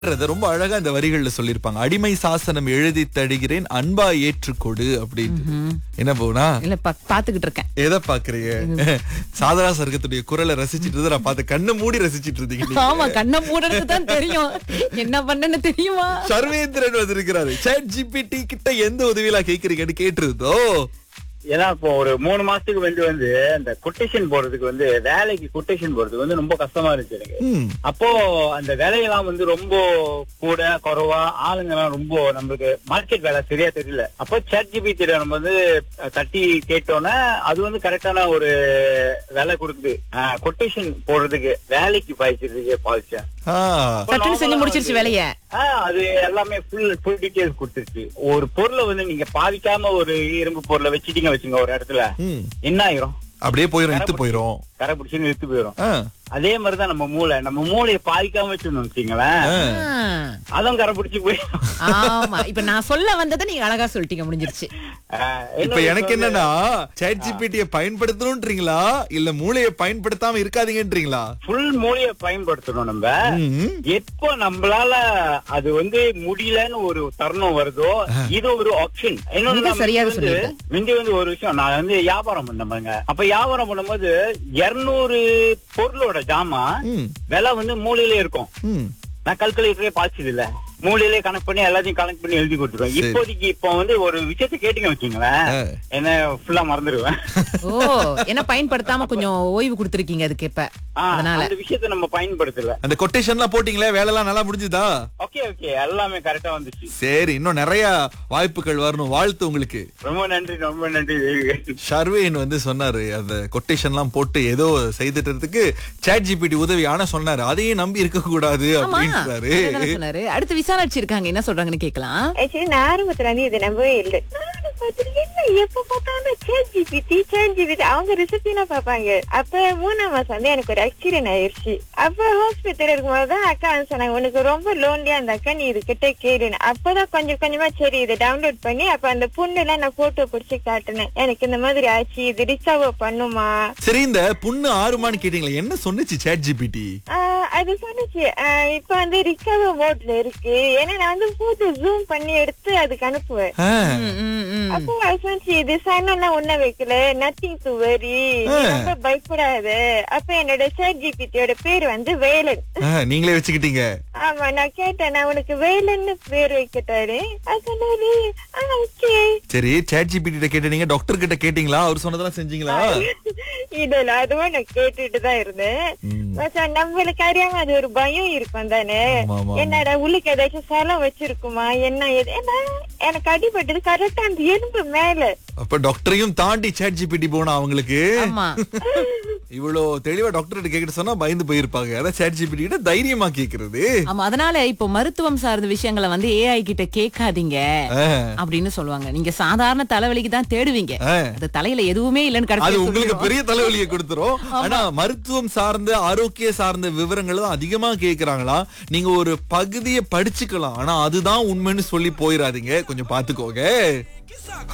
அத ரொம்ப அழகா இந்த வரிகள்ல சொல்லிருப்பாங்க அடிமை சாசனம் எழுதி தடுகிறேன் அன்பா ஏற்றுக்கொடு அப்படின்னு என்ன போனா இல்ல பா- பாத்துக்கிட்டு இருக்கேன் எதை பாக்குறீங்க சாதரா சர்க்கத்துடைய குரலை ரசிச்சிட்டு இருந்தது நான் பார்த்து கண்ணை மூடி ரசிச்சிட்டு இருந்தீங்க நீங்க. ஆமா கண்ணை மூடறது தான் தெரியும் என்ன பண்ணன்னு தெரியுமா சர்வேந்திரன் வந்திருக்கிறாரு சேட் ஜிபிடி கிட்ட எந்த உதவியெல்லாம் கேக்குறீங்கன்னு கேட்டிருந்தோ ஏன்னா இப்போ ஒரு மூணு மாசத்துக்கு வந்து வந்து அந்த கொட்டேஷன் போடுறதுக்கு வந்து வேலைக்கு கொட்டேஷன் போடுறதுக்கு வந்து ரொம்ப கஷ்டமா இருந்துச்சு எனக்கு ம், அப்போ அந்த வேலையெல்லாம் வந்து ரொம்ப கூட குறைவா ஆளுங்க எல்லாம் ரொம்ப நம்மளுக்கு மார்க்கெட் வேலை சரியா தெரியல அப்போ சேட் ஜிபிடி நம்ம வந்து அஹ், தட்டி கேட்டோன்னே அது வந்து கரெக்டான ஒரு வேலை கொடுக்குது கொட்டேஷன் போடுறதுக்கு வேலைக்கு பாய்ச்சறதுக்கு பாய்ச்சேன் ஆ, சட்டுன்னு செஞ்சு முடிச்சிருச்சு வேலைய அது எல்லாமே ஃபுல் ஃபுல் டீடைல்ஸ் கொடுத்துருச்சு ஒரு பொருளை வந்து நீங்க பாதிக்காம ஒரு இரும்பு பொருளை வச்சுட்டீங்க வச்சுங்க ஒரு இடத்துல ம். என்ன ஆயிரும் அப்படியே போயிரும் இத்து போயிரும் கரை பிடிச்சு நிறுத்து போயிரும் ஆ, அதே மாதிரிதான் நம்ம மூளை நம்ம மூளையை பாதிக்காம வச்சிருந்தோம் வச்சுங்களேன் ஆ. அதுவும் கரை பிடிச்சு போயிடும் ஆமா இப்ப நான் சொல்ல வந்ததை நீங்க அழகா சொல்லிட்டீங்க முடிஞ்சிருச்சு ஆஹ் இப்ப இன்னொரு எனக்கு விஷயம் என்னன்னா சேட் ஜிபிடிய பயன்படுத்தணும்ன்றீங்களா இல்ல மூளையை பயன்படுத்தாம இருக்காதீங்கன்றீங்களா ஃபுல் மூளையை பயன்படுத்தணும் நம்ம ம். எப்போ நம்மளால அது வந்து முடியலன்னு ஒரு தருணம் வருதோ இது ஒரு ஆப்ஷன் மிக சரியாக வந்து சொல்லியிருக்க. முந்தி வந்து ஒரு விஷயம் நான் வந்து வியாபாரம் பண்ணேங்க அப்ப வியாபாரம் பண்ணும்போது இருநூறு பொருளோட ஜாமா ம், விலை வந்து மூலையிலே இருக்கும் ம். நான் கல்குலேட்டரே பாய்ச்சது இல்ல மூலையிலே கணக்கு பண்ணி எல்லாத்தையும் கணக்கு பண்ணி எழுதி கொடுத்துருவேன் சரி. இப்போதைக்கு இப்போ வந்து ஒரு விஷயத்த கேட்டீங்க வச்சுங்களேன் ஆ. என்ன ஃபுல்லா மறந்துடுவேன் ஓ என்ன பயன்படுத்தாம கொஞ்சம் ஓய்வு கொடுத்திருக்கீங்க அதுக்கு இப்ப ஆ, அதனால அந்த விஷயத்த நம்ம பயன்படுத்தல அந்த கொட்டேஷன்லாம் போட்டீங்களே வேலைலாம் நல்லா முடிஞ்சுதா ஓகே ஓகே எல்லாமே கரெக்டா வந்துச்சு சரி இன்னும் நிறைய வாய்ப்புகள் வரணும் வாழ்த்து உங்களுக்கு ரொம்ப நன்றி ரொம்ப நன்றி ஷர்வேன் வந்து சொன்னாரு அந்த கொட்டேஷன்லாம் போட்டு ஏதோ செய்துட்டதுக்கு சேட் ஜிபிடி உதவி ஆனா சொன்னாரு அதையும் நம்பி இருக்க கூடாது ஆமா அப்படின்றாரு அதான் சொன்னாரு அடுத்து விசாலாட்சி இருக்காங்க என்ன சொல்றாங்கன்னு கேக்கலாம் ஆக்சுவலி நான் ஆரம்பத்துல வந்து இதை நம்பவே இல்லை நானும் பார்த்துட்டு, என்ன எப்ப பார்த்தாலும் சேட் ஜிபிடி சேட் ஜிபிடி அவங்க ரெசிபிலாம் பார்ப்பாங்க அப்ப மூணாம் மாசம் வந்து எனக்கு ஒரு ஆக்சிடென்ட் ஆயிருச்சு அப்ப ஹாஸ்பிட்டல் இருக்கும்போது தான் அக்கா வந்து சொன்னாங்க உனக்கு ரொம்ப லோன்லியா அந்த அக்கா நீ இது கிட்ட கேளுன்னு அப்பதான் கொஞ்சம் கொஞ்சமா சரி இதை டவுன்லோட் பண்ணி அப்ப அந்த பொண்ணு எல்லாம் நான் போட்டோ பிடிச்சு காட்டினேன் எனக்கு இந்த மாதிரி ஆச்சு இது ரிசர்வ் பண்ணுமா சரி இந்த புண்ணு ஆறுமான்னு கேட்டீங்களா என்ன சொன்னுச்சு சேட் ஜிபிடி ஆஹ் அது சொன்னுச்சு ஆஹ் இப்ப வந்து ரிகவர் மோட்ல இருக்கு ஏன்னா நான் வந்து போட்டோ ஜூம் பண்ணி எடுத்து அதுக்கு அனுப்புவேன் ம், ம், ம். அப்போ அது சொன்னுச்சு இது சைனெல்லாம் ஒண்ணு வைக்கல நத்திங் டு வரி ரொம்ப பயப்படாத அப்ப என்னோட சேட் ஜிபிடியோட பேர் வந்து வேலன் நீங்களே வச்சுக்கிட்டீங்க ஆமா நான் கேட்டேன் நான் உனக்கு வேலன்னு பேர் வைக்கட்டாரு அது சொன்னாரு ஓகே சரி சேட் ஜிபிடி கேட்டீங்க டாக்டர் கிட்ட கேட்டீங்களா அவர் சொன்னதெல்லாம் செஞ்சீங்களா இல்ல இல்ல அதுவும் நான் கேட்டுட்டு தான் இருந்தேன் ம். மச்சான், நம்மளுக்கு அறியாம அது ஒரு பயம் இருக்கும் தானே ஆமா, ஆமா, ஆமா. என்னடா உள்ளுக்கு ஏதாச்சும் சலம் வச்சிருக்குமா என்ன ஏது ஏன்னா எனக்கு அடிபட்டது கரெக்டா அந்த எலும்பு மேல அப்ப டாக்டரையும் தாண்டி சேட் ஜிபிடி போனா அவங்களுக்கு ஆமா இவ்வளவு தெளிவா டாக்டர் கிட்ட கேட்க சொன்னா பயந்து போயிருப்பாங்க அதான் சேட் ஜிபிடி கிட்ட தைரியமா கேக்குறது ஆமா அதனால இப்போ மருத்துவம் சார்ந்த விஷயங்களை வந்து ஏஐ கிட்ட கேட்காதீங்க ஆ. அப்படின்னு சொல்லுவாங்க நீங்க சாதாரண தலைவலிக்கு தான் தேடுவீங்க ஆ. அது தலையில எதுவுமே இல்லைன்னு அது கடைசியா உங்களுக்கு சொல்லிடும். பெரிய தலைவலியை கொடுத்துரும் ஆனா மருத்துவம் சார்ந்த ஆரோக்கிய சார்ந்த விவரங்கள் தான் அதிகமா கேக்குறாங்களா நீங்க ஒரு பகுதியை படிச்சுக்கலாம் ஆனா அதுதான் உண்மைன்னு சொல்லி போயிடாதீங்க கொஞ்சம் பாத்துக்கோங்க